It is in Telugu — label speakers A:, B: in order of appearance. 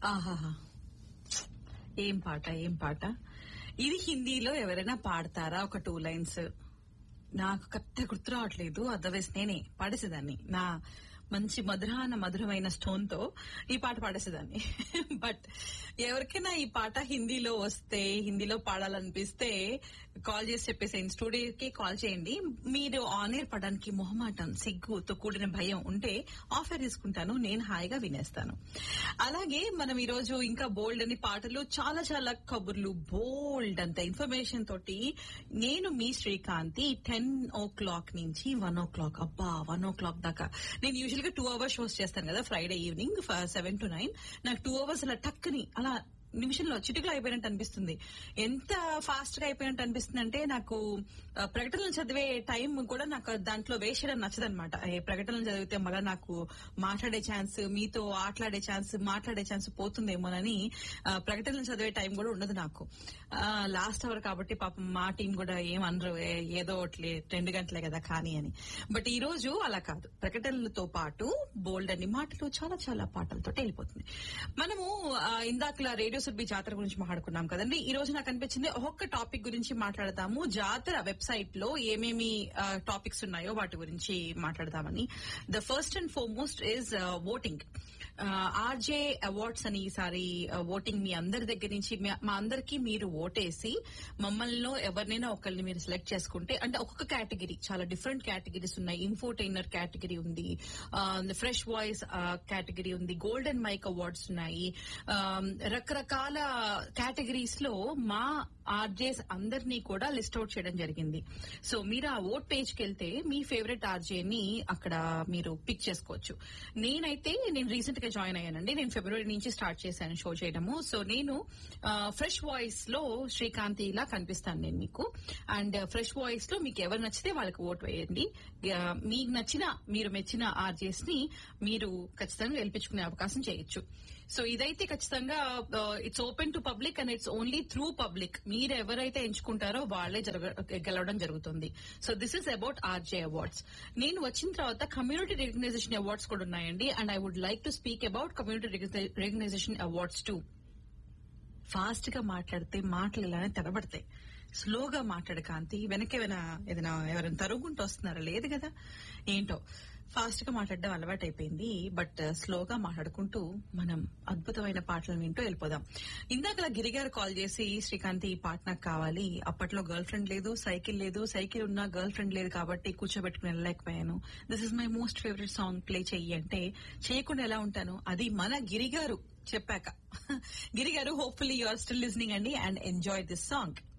A: ఆహాహా ఏం పాట ఏం పాట ఇది హిందీలో ఎవరైనా పాడతారా ఒక టూ లైన్స్ నాకు కరెక్ట్ గుర్తు రావట్లేదు అదర్వైజ్ నేనే పాడేసేదాన్ని నా మంచి మధురాన మధురమైన స్టోన్ తో ఈ పాట పాడేసేదాన్ని బట్ ఎవరికైనా ఈ పాట హిందీలో వస్తే హిందీలో పాడాలనిపిస్తే కాల్ చేసి చెప్పేసేయండి స్టూడియోకి కాల్ చేయండి మీరు ఆన్ ఎయిర్ పడడానికి మొహమాటం సిగ్గుతో కూడిన భయం ఉంటే ఆఫర్ తీసుకుంటాను నేను హాయిగా వినేస్తాను అలాగే మనం ఈ రోజు ఇంకా బోల్డ్ అని పాటలు చాలా చాలా కబుర్లు బోల్డ్ అంత ఇన్ఫర్మేషన్ తోటి నేను మీ శ్రీకాంతి టెన్ ఓ క్లాక్ నుంచి వన్ ఓ క్లాక్ అబ్బా వన్ ఓ క్లాక్ దాకా నేను యూజువల్ గా టూ అవర్స్ షోస్ చేస్తాను కదా Friday evening seven to nine నాకు టూ అవర్స్ అలా టక్కుని అలా నిమిషంలో చిటికలో అయిపోయినట్టు అనిపిస్తుంది ఎంత ఫాస్ట్ గా అయిపోయినట్టు అనిపిస్తుంది అంటే నాకు ఆ, ప్రకటనలు చదివే టైం కూడా నాకు దాంట్లో వేస్ట్ చేయడం నచ్చదనమాట ప్రకటనలు చదివితే మళ్ళీ నాకు మాట్లాడే ఛాన్స్ మీతో ఆటలాడే ఛాన్స్ మాట్లాడే ఛాన్స్ పోతుందేమోనని ఆ, ప్రకటనలు చదివే టైం కూడా ఉండదు నాకు లాస్ట్ అవర్ కాబట్టి పాపం మా టీం కూడా ఏమనరు ఏ- ఏదో ఒకటి రెండు గంటలే కదా కానీ అని బట్ ఈ రోజు అలా కాదు ప్రకటనలతో పాటు బోల్డ్ అని మాటలు చాలా చాలా పాటలతో వెళ్ళిపోతుంది మనము ఆ, ఇందాకలా రేడియో సుబ్బి జాతర గురించి మాట్లాడుకున్నాం కదండి ఈ రోజు నాకు అనిపించింది ఒక్కొక్క టాపిక్ గురించి మాట్లాడతాము జాతర వెబ్సైట్ లో ఏమేమి టాపిక్స్ ఉన్నాయో వాటి గురించి మాట్లాడదామని the first and foremost is voting RJ awards అని ఈసారి ఓటింగ్ మీ అందరి దగ్గర నుంచి మీ- మా అందరికి మీరు ఓటేసి మమ్మల్ని ఎవరినైనా ఒకరిని మీరు సెలెక్ట్ చేసుకుంటే అంటే ఒక్కొక్క కేటగిరీ చాలా డిఫరెంట్ కేటగిరీస్ ఉన్నాయి ఇన్ఫోటైనర్ కేటగిరీ ఉంది ఫ్రెష్ వాయిస్ కేటగిరీ ఉంది గోల్డెన్ మైక్ అవార్డ్స్ ఉన్నాయి ఆ, రకరకాల కేటగిరీస్ లో మా ఆర్జేస్ అందరినీ కూడా లిస్ట్ అవుట్ చేయడం జరిగింది సో మీరు ఆ ఓట్ పేజ్ కి వెళ్తే మీ ఫేవరెట్ ఆర్జే ని అక్కడ మీరు పిక్ చేసుకోవచ్చు నేనైతే నేను రీసెంట్ గా జాయిన్ అయ్యానండి నేను ఫిబ్రవరి నుంచి స్టార్ట్ చేశాను షో చేయడము సో నేను ఫ్రెష్ వాయిస్ లో శ్రీకాంతి ఇలా కనిపిస్తాను నేను మీకు అండ్ ఫ్రెష్ వాయిస్ లో మీకు ఎవరు నచ్చితే వాళ్ళకి ఓట్ వేయండి ఆ, మీకు నచ్చిన మీరు మెచ్చిన ఆర్జేస్ ని మీరు ఖచ్చితంగా గెలిపించుకునే అవకాశం చేయొచ్చు సో ఇదైతే ఖచ్చితంగా it's open to public and it's only through public మీరు ఎవరైతే ఎంచుకుంటారో వాళ్ళే జరగ- గెలవడం జరుగుతుంది so this is about RJ awards నేను వచ్చిన తర్వాత కమ్యూనిటీ రికగ్నైజేషన్ అవార్డ్స్ కూడా ఉన్నాయండి and I would like to speak about community recognition awards too fast గా మాట్లాడితే మాటలు ఇలానే తెరబడతాయి స్లోగా మాట్లాడు కాంతి వెనక ఏమైనా ఏదైనా ఎవరైనా తరుగుంటూ వస్తున్నారా లేదు కదా ఏంటో ఫాస్ట్ గా మాట్లాడడం అలవాటు అయిపోయింది బట్ స్లోగా మాట్లాడుకుంటూ మనం అద్భుతమైన పాటలు వింటూ వెళ్ళిపోదాం ఇందాక గిరిగారు కాల్ చేసి శ్రీకాంతి ఈ పాట నాకు కావాలి అప్పట్లో గర్ల్ ఫ్రెండ్ లేదు సైకిల్ లేదు సైకిల్ ఉన్నా గర్ల్ ఫ్రెండ్ లేదు కాబట్టి కూర్చోబెట్టుకుని వెళ్ళలేకపోయాను this is my most favourite song play చెయ్యి అంటే చేయకుండా ఎలా ఉంటాను అది మన గిరిగారు చెప్పాక గిరిగారు hopefully you are still listening అండి అండ్ ఎంజాయ్ దిస్ సాంగ్